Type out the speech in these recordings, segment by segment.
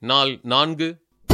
நாள் நான்கு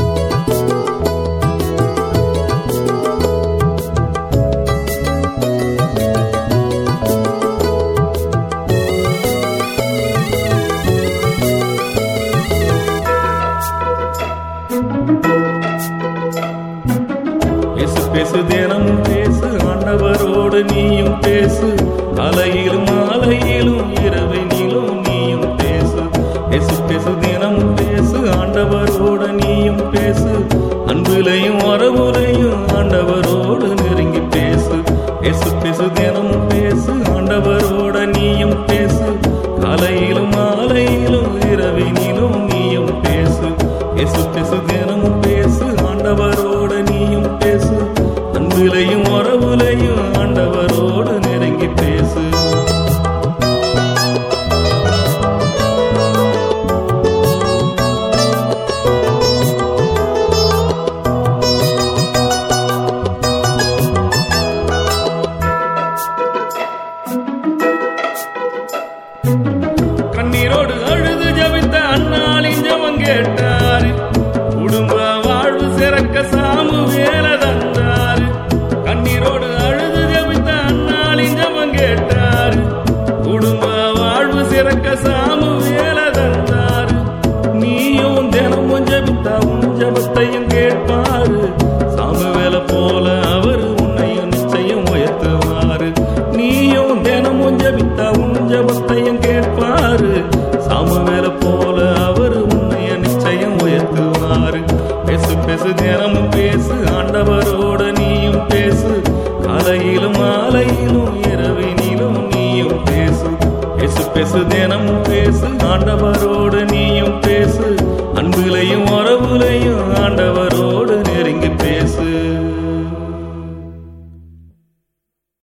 பேசு பேசு தினமும் பேசு ஆண்டவரோடு நீயும் பேசு அலையிலும் மாலையிலும் இரவினிலும் நீயும் பேசு பேசு பேசு தினமும் பேசு ஆண்டவரோடு நீயும் பேசு அன்பிலையும் வரவுலையும் ஆண்டவரோடு நெருங்கி பேசு பேசு பேசு தினமும் பேசு ஆண்டவரோடு நீயும் பேசு காலையிலும் மாலையிலும் இரவினிலும் நீயும் பேசு பேசு பேசு தினமும் பேசு ஆண்டவரோடு நீயும் பேசு அன்பிலையும் உறவுலையும் ஆண்டவரோடு நெருங்கி பேசு கண்ணீரோடு அழுது ஜபித்த அண்ணாளின் ஜபம் கேட்டாரு குடும்ப வாழ்வு சிறக்க சாமு வேல தந்தாரு கண்ணீரோடு அழுது ஜபித்த அண்ணாளின் ஜபம் கேட்டாரு குடும்ப வாழ்வு சிறக்க சாமு வேல தந்தாரு நீயும் தினமும் ஜபித்தா உன் ஜபத்தையும் கேட்பாரு சாமு வேலை போல அவர் உன்னையும் நிச்சயம் உயர்த்துவாரு நீயும் தினமும் ஜபித்தா உன் ஜபத்தையும் கேட்பாரு சாமுவேல போல அவர் உன்னைய நிச்சயம் உயர்த்துவாரு பேசு பேசு தினமும் பேசு ஆண்டவரோட நீயும் பேசு காலையிலும் மாலையிலும் இரவினிலும் நீயும் பேசு பேசு பேசு தினமும் பேசு ஆண்டவரோடு நீயும் பேசு அன்பிலையும் வர